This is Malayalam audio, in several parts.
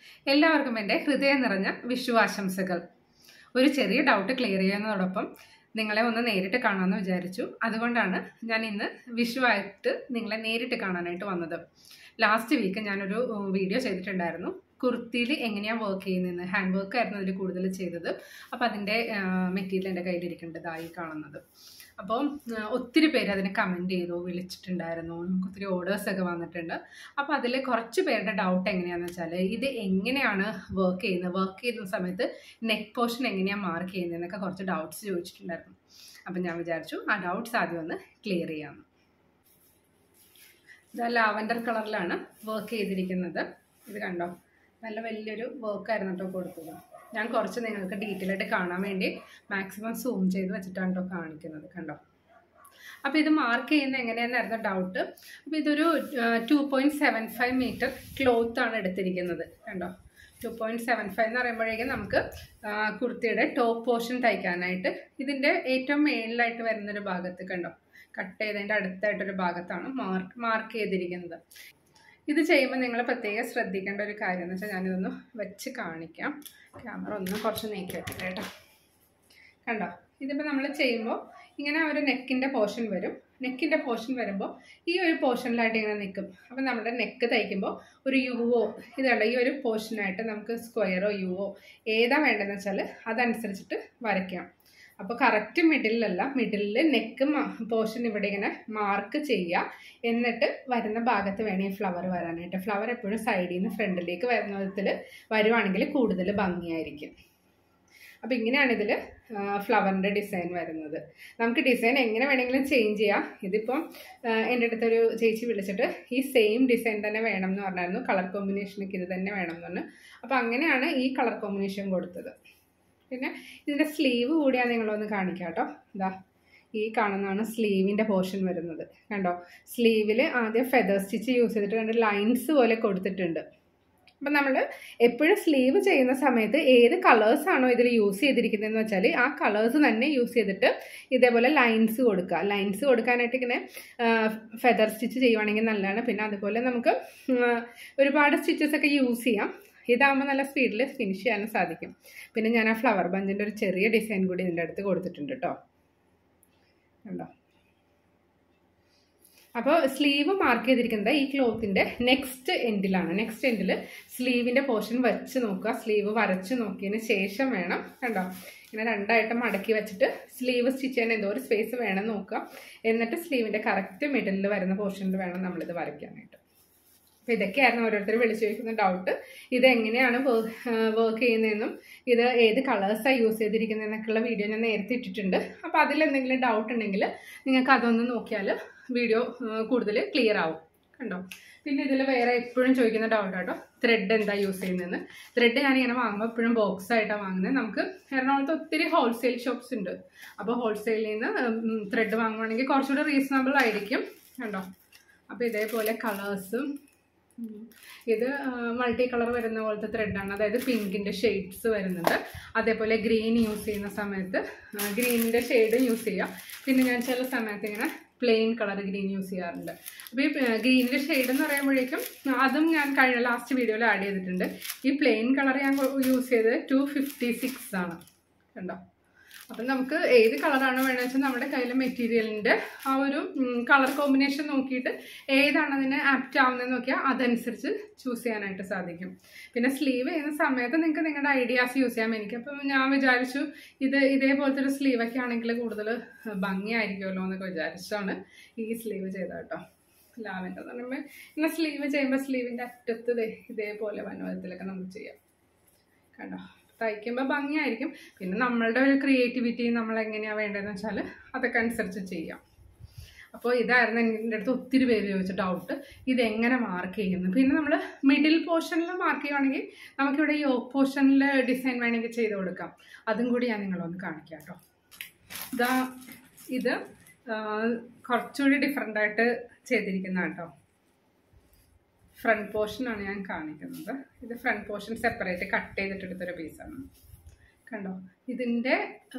എല്ലാവർക്കും എൻ്റെ ഹൃദയം നിറഞ്ഞ വിഷുവാശംസകൾ ഒരു ചെറിയ ഡൗട്ട് ക്ലിയർ ചെയ്യുന്നതോടൊപ്പം നിങ്ങളെ ഒന്ന് നേരിട്ട് കാണാമെന്ന് വിചാരിച്ചു അതുകൊണ്ടാണ് ഞാൻ ഇന്ന് വിഷുവായിട്ട് നിങ്ങളെ നേരിട്ട് കാണാനായിട്ട് വന്നത് ലാസ്റ്റ് വീക്ക് ഞാനൊരു വീഡിയോ ചെയ്തിട്ടുണ്ടായിരുന്നു കുർത്തിയിൽ എങ്ങനെയാണ് വർക്ക് ചെയ്യുന്നതെന്ന് ഹാൻഡ് വർക്ക് ആയിരുന്നു അതിൽ കൂടുതൽ ചെയ്തത് അപ്പോൾ അതിൻ്റെ മെറ്റീരിയൽ എൻ്റെ കയ്യിലിരിക്കേണ്ടത് ഇതായി കാണുന്നത് അപ്പോൾ ഒത്തിരി പേര് അതിനെ കമൻറ്റ് ചെയ്തു വിളിച്ചിട്ടുണ്ടായിരുന്നു നമുക്ക് ഒത്തിരി ഓർഡേഴ്സൊക്കെ വന്നിട്ടുണ്ട് അപ്പോൾ അതിൽ കുറച്ച് പേരുടെ ഡൗട്ട് എങ്ങനെയാണെന്ന് വെച്ചാൽ ഇത് എങ്ങനെയാണ് വർക്ക് ചെയ്യുന്നത് വർക്ക് ചെയ്യുന്ന സമയത്ത് നെക്ക് പോർഷൻ എങ്ങനെയാണ് മാർക്ക് ചെയ്യുന്നതെന്നൊക്കെ കുറച്ച് ഡൗട്ട്സ് ചോദിച്ചിട്ടുണ്ടായിരുന്നു അപ്പം ഞാൻ വിചാരിച്ചു ആ ഡൗട്ട്സ് ആദ്യം ഒന്ന് ക്ലിയർ ചെയ്യാമെന്ന് ഇത് ലാവൻഡർ കളറിലാണ് വർക്ക് ചെയ്തിരിക്കുന്നത് ഇത് കണ്ടോ നല്ല വലിയൊരു വർക്കായിരുന്നു കേട്ടോ കൊടുത്തത് ഞാൻ കുറച്ച് നിങ്ങൾക്ക് ഡീറ്റെയിൽ ആയിട്ട് കാണാൻ വേണ്ടി മാക്സിമം സൂം ചെയ്ത് വെച്ചിട്ടാണ് കേട്ടോ കാണിക്കുന്നത് കണ്ടോ അപ്പോൾ ഇത് മാർക്ക് ചെയ്യുന്ന എങ്ങനെയാണെന്നായിരുന്നു ഡൗട്ട് അപ്പോൾ ഇതൊരു two point seven five metre cloth ആണ് എടുത്തിരിക്കുന്നത് കണ്ടോ ടു പോയിൻറ്റ് സെവൻ ഫൈവ് എന്ന് പറയുമ്പോഴേക്കും നമുക്ക് കുർത്തിയുടെ ടോപ്പ് പോർഷൻ തയ്ക്കാനായിട്ട് ഇതിൻ്റെ ഏറ്റവും മേളിലായിട്ട് വരുന്നൊരു ഭാഗത്ത് കണ്ടോ കട്ട് ചെയ്തതിൻ്റെ അടുത്തായിട്ടൊരു ഭാഗത്താണ് മാർക്ക് മാർക്ക് ചെയ്തിരിക്കുന്നത് ഇത് ചെയ്യുമ്പോൾ നിങ്ങൾ പ്രത്യേകം ശ്രദ്ധിക്കേണ്ട ഒരു കാര്യം എന്ന് വെച്ചാൽ ഞാനിതൊന്ന് വെച്ച് കാണിക്കാം ക്യാമറ ഒന്ന് കുറച്ച് നീക്കി വെക്കട്ടെ കേട്ടോ കണ്ടോ ഇതിപ്പോൾ നമ്മൾ ചെയ്യുമ്പോൾ ഇങ്ങനെ ഒരു നെക്കിൻ്റെ പോർഷൻ വരും നെക്കിൻ്റെ പോർഷൻ വരുമ്പോൾ ഈ ഒരു പോർഷനിലായിട്ട് ഇങ്ങനെ നിൽക്കും അപ്പോൾ നമ്മുടെ നെക്ക് തയ്ക്കുമ്പോൾ ഒരു യുവോ ഇതുണ്ട് ഈ ഒരു പോർഷനായിട്ട് നമുക്ക് സ്ക്വയറോ യുവോ ഏതാ വേണ്ടതെന്ന് വെച്ചാൽ അതനുസരിച്ചിട്ട് വരയ്ക്കാം അപ്പോൾ കറക്റ്റ് മിഡിലല്ല മിഡിലിൽ നെക്ക് പോർഷൻ ഇവിടെ ഇങ്ങനെ മാർക്ക് ചെയ്യുക എന്നിട്ട് വരുന്ന ഭാഗത്ത് വേണം ഈ ഫ്ലവർ വരാനായിട്ട് ഫ്ലവർ എപ്പോഴും സൈഡിൽ നിന്ന് ഫ്രണ്ടിലേക്ക് വരുന്ന വിധത്തിൽ വരുവാണെങ്കിൽ കൂടുതൽ ഭംഗിയായിരിക്കും അപ്പോൾ ഇങ്ങനെയാണ് ഇതിൽ ഫ്ലവറിൻ്റെ ഡിസൈൻ വരുന്നത് നമുക്ക് ഡിസൈൻ എങ്ങനെ വേണമെങ്കിലും ചേഞ്ച് ചെയ്യാം ഇതിപ്പം എൻ്റെ അടുത്തൊരു ചേച്ചി വിളിച്ചിട്ട് ഈ സെയിം ഡിസൈൻ തന്നെ വേണം എന്ന് പറഞ്ഞായിരുന്നു കളർ കോമ്പിനേഷനൊക്കെ ഇത് തന്നെ വേണം എന്ന് പറഞ്ഞു അപ്പോൾ അങ്ങനെയാണ് ഈ കളർ കോമ്പിനേഷൻ കൊടുത്തത് പിന്നെ ഇതിൻ്റെ സ്ലീവ് കൂടിയാണ് നിങ്ങളൊന്ന് കാണിക്കാം കേട്ടോ ഇതാ ഈ കാണുന്നതാണ് സ്ലീവിൻ്റെ പോർഷൻ വരുന്നത് കണ്ടോ സ്ലീവിൽ ആദ്യം ഫെദർ സ്റ്റിച്ച് യൂസ് ചെയ്തിട്ട് രണ്ട് ലൈൻസ് പോലെ കൊടുത്തിട്ടുണ്ട് അപ്പം നമ്മൾ എപ്പോഴും സ്ലീവ് ചെയ്യുന്ന സമയത്ത് ഏത് കളേഴ്സ് ആണോ ഇതിൽ യൂസ് ചെയ്തിരിക്കുന്നതെന്ന് വെച്ചാൽ ആ കളേഴ്സ് തന്നെ യൂസ് ചെയ്തിട്ട് ഇതേപോലെ ലൈൻസ് കൊടുക്കുക ലൈൻസ് കൊടുക്കാനായിട്ട് ഇങ്ങനെ ഫെദർ സ്റ്റിച്ച് ചെയ്യുവാണെങ്കിൽ നല്ലതാണ് പിന്നെ അതുപോലെ നമുക്ക് ഒരുപാട് സ്റ്റിച്ചസ് ഒക്കെ യൂസ് ചെയ്യാം ഇതാകുമ്പോൾ നല്ല സ്പീഡിൽ ഫിനിഷ് ചെയ്യാനും സാധിക്കും പിന്നെ ഞാൻ ആ ഫ്ലവർ ബഞ്ചിൻ്റെ ഒരു ചെറിയ ഡിസൈൻ കൂടി ഇതിൻ്റെ അടുത്ത് കൊടുത്തിട്ടുണ്ട് കേട്ടോ കണ്ടോ അപ്പോൾ സ്ലീവ് മാർക്ക് ചെയ്തിരിക്കുന്നത് ഈ ക്ലോത്തിൻ്റെ നെക്സ്റ്റ് എൻഡിലാണ് നെക്സ്റ്റ് എൻഡിൽ സ്ലീവിൻ്റെ പോർഷൻ വെച്ച് നോക്കുക സ്ലീവ് വരച്ച് നോക്കിയതിന് ശേഷം വേണം കണ്ടോ ഇങ്ങനെ രണ്ടായിട്ട് മടക്കി വെച്ചിട്ട് സ്ലീവ് സ്റ്റിച്ച് ചെയ്യാൻ എന്തോ ഒരു സ്പേസ് വേണം നോക്കുക എന്നിട്ട് സ്ലീവിൻ്റെ കറക്റ്റ് മിഡിലിൽ വരുന്ന പോർഷനിൽ വേണം നമ്മളിത് വരയ്ക്കാനായിട്ട് അപ്പോൾ ഇതൊക്കെയായിരുന്നു ഓരോരുത്തർ വിളിച്ചു ചോദിക്കുന്ന ഡൗട്ട് ഇത് എങ്ങനെയാണ് വർക്ക് ചെയ്യുന്നതെന്നും ഇത് ഏത് കളേഴ്സാണ് യൂസ് ചെയ്തിരിക്കുന്നതെന്നൊക്കെയുള്ള വീഡിയോ ഞാൻ നേരത്തെ ഇട്ടിട്ടുണ്ട് അപ്പോൾ അതിൽ എന്തെങ്കിലും ഡൗട്ട് ഉണ്ടെങ്കിൽ നിങ്ങൾക്ക് അതൊന്ന് നോക്കിയാൽ വീഡിയോ കൂടുതൽ ക്ലിയർ ആവും കണ്ടോ പിന്നെ ഇതിൽ വേറെ എപ്പോഴും ചോദിക്കുന്ന ഡൗട്ട് കേട്ടോ ത്രെഡ് എന്താ യൂസ് ചെയ്യുന്നതെന്ന് ത്രെഡ് ഞാനിങ്ങനെ വാങ്ങുമ്പോൾ എപ്പോഴും ബോക്സ് ആയിട്ടാണ് വാങ്ങുന്നത് നമുക്ക് എറണാകുളത്ത് ഒത്തിരി ഹോൾസെയിൽ ഷോപ്സ് ഉണ്ട് അപ്പോൾ ഹോൾസെയിലിൽ നിന്ന് ത്രെഡ് വാങ്ങുവാണെങ്കിൽ കുറച്ചുകൂടി റീസണബിൾ ആയിരിക്കും കണ്ടോ അപ്പോൾ ഇതേപോലെ കളേഴ്സും ഇത് മൾട്ടി കളർ വരുന്ന പോലത്തെ ത്രെഡാണ് അതായത് പിങ്കിൻ്റെ ഷെയ്ഡ്സ് വരുന്നുണ്ട് അതേപോലെ ഗ്രീൻ യൂസ് ചെയ്യുന്ന സമയത്ത് ഗ്രീനിൻ്റെ ഷെയ്ഡും യൂസ് ചെയ്യാം പിന്നെ ഞാൻ ചില സമയത്ത് ഇങ്ങനെ പ്ലെയിൻ കളർ ഗ്രീൻ യൂസ് ചെയ്യാറുണ്ട് അപ്പോൾ ഈ ഗ്രീനിൻ്റെ ഷെയ്ഡ് എന്ന് പറയുമ്പോഴേക്കും അതും ഞാൻ കഴിഞ്ഞ ലാസ്റ്റ് വീഡിയോയിൽ ആഡ് ചെയ്തിട്ടുണ്ട് ഈ പ്ലെയിൻ കളർ ഞാൻ യൂസ് ചെയ്തത് ടു ഫിഫ്റ്റി സിക്സ് ആണ് കണ്ടോ അപ്പം നമുക്ക് ഏത് കളറാണ് വേണമെന്ന് വെച്ചാൽ നമ്മുടെ കയ്യിലെ മെറ്റീരിയലിൻ്റെ ആ ഒരു കളർ കോമ്പിനേഷൻ നോക്കിയിട്ട് ഏതാണ് അതിന് ആപ്റ്റ് ആവുന്നതെന്ന് നോക്കിയാൽ അതനുസരിച്ച് ചൂസ് ചെയ്യാനായിട്ട് സാധിക്കും പിന്നെ സ്ലീവ് ചെയ്യുന്ന സമയത്ത് നിങ്ങൾക്ക് നിങ്ങളുടെ ഐഡിയാസ് യൂസ് ചെയ്യാം എനിക്കപ്പം ഞാൻ വിചാരിച്ചു ഇത് ഇതേപോലത്തെ ഒരു സ്ലീവൊക്കെ ആണെങ്കിൽ കൂടുതൽ ഭംഗിയായിരിക്കുമല്ലോ എന്നൊക്കെ വിചാരിച്ചാണ് ഈ സ്ലീവ് ചെയ്തത് കേട്ടോ ലാവൻഡർ എന്ന് പറയുമ്പോൾ ഇങ്ങനെ സ്ലീവ് ചെയ്യുമ്പോൾ സ്ലീവിൻ്റെ അറ്റത്ത് ഇതേപോലെ വനവതത്തിലൊക്കെ നമുക്ക് ചെയ്യാം കണ്ടോ തയ്ക്കുമ്പോൾ ഭംഗിയായിരിക്കും പിന്നെ നമ്മളുടെ ഒരു ക്രിയേറ്റിവിറ്റി നമ്മൾ എങ്ങനെയാണ് വേണ്ടതെന്ന് വെച്ചാൽ അതൊക്കെ അനുസരിച്ച് ചെയ്യാം അപ്പോൾ ഇതായിരുന്നു എൻ്റെ അടുത്ത് ഒത്തിരി പേര് ചോദിച്ച ഡൗട്ട് ഇതെങ്ങനെ മാർക്ക് ചെയ്യുന്നു പിന്നെ നമ്മൾ മിഡിൽ പോർഷനിൽ മാർക്ക് ചെയ്യുവാണെങ്കിൽ നമുക്കിവിടെ ഈ ഓ പോർഷനിൽ ഡിസൈൻ വേണമെങ്കിൽ ചെയ്ത് കൊടുക്കാം അതും കൂടി ഞാൻ നിങ്ങളൊന്ന് കാണിക്കാം കേട്ടോ ഇതാ ഇത് കുറച്ചുകൂടി ഡിഫറെൻ്റ് ആയിട്ട് ചെയ്തിരിക്കുന്ന കേട്ടോ ഫ്രണ്ട് പോർഷനാണ് ഞാൻ കാണിക്കുന്നത് ഇത് ഫ്രണ്ട് പോർഷൻ സെപ്പറേറ്റ് കട്ട് ചെയ്തിട്ടെടുത്തൊരു പീസാണ് കണ്ടോ ഇതിൻ്റെ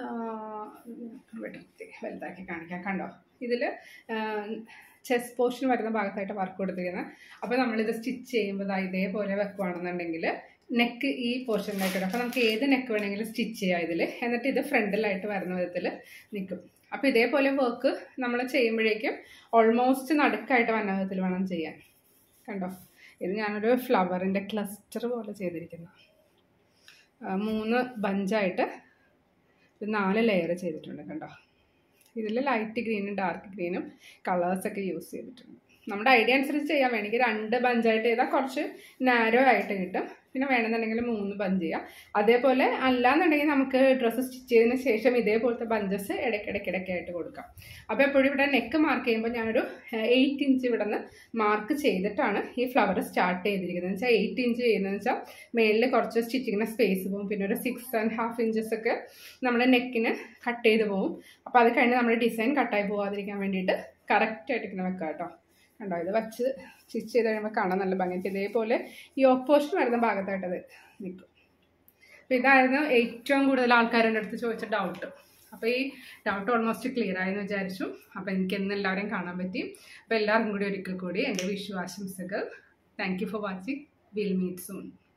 വെട്ടി വലുതാക്കി കാണിക്കാം കണ്ടോ ഇതിൽ ചെസ്റ്റ് പോർഷൻ വരുന്ന ഭാഗത്തായിട്ട് വർക്ക് കൊടുത്തിരിക്കുന്നത് അപ്പോൾ നമ്മളിത് സ്റ്റിച്ച് ചെയ്യുമ്പോൾ ദാ ഇതേപോലെ വെക്കുകയാണെന്നുണ്ടെങ്കിൽ നെക്ക് ഈ പോർഷനിലായിട്ട് വരും അപ്പോൾ നമുക്ക് ഏത് നെക്ക് വേണമെങ്കിലും സ്റ്റിച്ച് ചെയ്യാം ഇതിൽ എന്നിട്ട് ഇത് ഫ്രണ്ടിലായിട്ട് വരുന്ന വിധത്തിൽ നിൽക്കും അപ്പോൾ ഇതേപോലെ വർക്ക് നമ്മൾ ചെയ്യുമ്പോഴേക്കും ഓൾമോസ്റ്റ് നടുക്കായിട്ട് വന്ന വിധത്തിൽ വേണം ചെയ്യാൻ കണ്ടോ ഇത് ഞാനൊരു ഫ്ലവറിൻ്റെ ക്ലസ്റ്റർ പോലെ ചെയ്തിരിക്കുന്നു ആ, മൂന്ന് ബഞ്ചായിട്ട് ഇത് നാല് ലെയർ ചെയ്തിട്ടുണ്ട് കണ്ടോ ഇതിൽ ലൈറ്റ് ഗ്രീനും ഡാർക്ക് ഗ്രീനും കളേഴ്സൊക്കെ യൂസ് ചെയ്തിട്ടുണ്ട് നമ്മുടെ ഐഡിയ അനുസരിച്ച് ചെയ്യാൻ വേണമെങ്കിൽ രണ്ട് ബഞ്ചായിട്ട് ചെയ്താൽ കുറച്ച് നാരോ ആയിട്ട് കിട്ടും പിന്നെ വേണമെന്നുണ്ടെങ്കിൽ മൂന്ന് ബഞ്ച് ചെയ്യാം അതേപോലെ അല്ലാന്നുണ്ടെങ്കിൽ നമുക്ക് ഡ്രസ്സ് സ്റ്റിച്ച് ചെയ്തതിന് ശേഷം ഇതേപോലത്തെ ബഞ്ചസ് ഇടയ്ക്കിടയ്ക്കിടയ്ക്കായിട്ട് കൊടുക്കാം അപ്പോൾ എപ്പോഴും ഇവിടെ നെക്ക് മാർക്ക് ചെയ്യുമ്പോൾ ഞാനൊരു എയ്റ്റ് ഇഞ്ച് ഇവിടെ നിന്ന് മാർക്ക് ചെയ്തിട്ടാണ് ഈ ഫ്ലവർ സ്റ്റാർട്ട് ചെയ്തിരിക്കുന്നത് എന്ന് വെച്ചാൽ എയ്റ്റ് ഇഞ്ച് ചെയ്യുന്നതെന്ന് വെച്ചാൽ മേളിൽ കുറച്ച് സ്റ്റിച്ചിങ്ങിന് സ്പേസ് പോകും പിന്നെ ഒരു സിക്സ് ആൻഡ് ഹാഫ് ഇഞ്ചസ് ഒക്കെ നമ്മൾ നെക്കിന് കട്ട് ചെയ്ത് പോകും അപ്പോൾ അത് കഴിഞ്ഞ് നമ്മുടെ ഡിസൈൻ കട്ടായി പോകാതിരിക്കാൻ വേണ്ടിയിട്ട് കറക്റ്റായിട്ട് ഇങ്ങനെ വെക്കാം കേട്ടോ കണ്ടോ ഇത് വച്ച് സ്റ്റിച്ച് ചെയ്ത് കഴിയുമ്പോൾ കാണാൻ നല്ല ഭംഗിയായിട്ട് ഇതേപോലെ ഈ ഓപ്പോസിറ്റ് വരുന്ന ഭാഗത്തായിട്ട് അത് നിൽക്കും അപ്പോൾ ഇതായിരുന്നു ഏറ്റവും കൂടുതൽ ആൾക്കാരുടെ അടുത്ത് ചോദിച്ച ഡൗട്ട് അപ്പോൾ ഈ ഡൗട്ട് ഓൾമോസ്റ്റ് ക്ലിയർ ആയെന്ന് വിചാരിച്ചു അപ്പോൾ എനിക്ക് ഇന്ന് എല്ലാവരെയും കാണാൻ പറ്റി അപ്പോൾ എല്ലാവർക്കും കൂടി ഒരിക്കൽ കൂടി എൻ്റെ വിഷു ആശംസകൾ thank you for watching will meet soon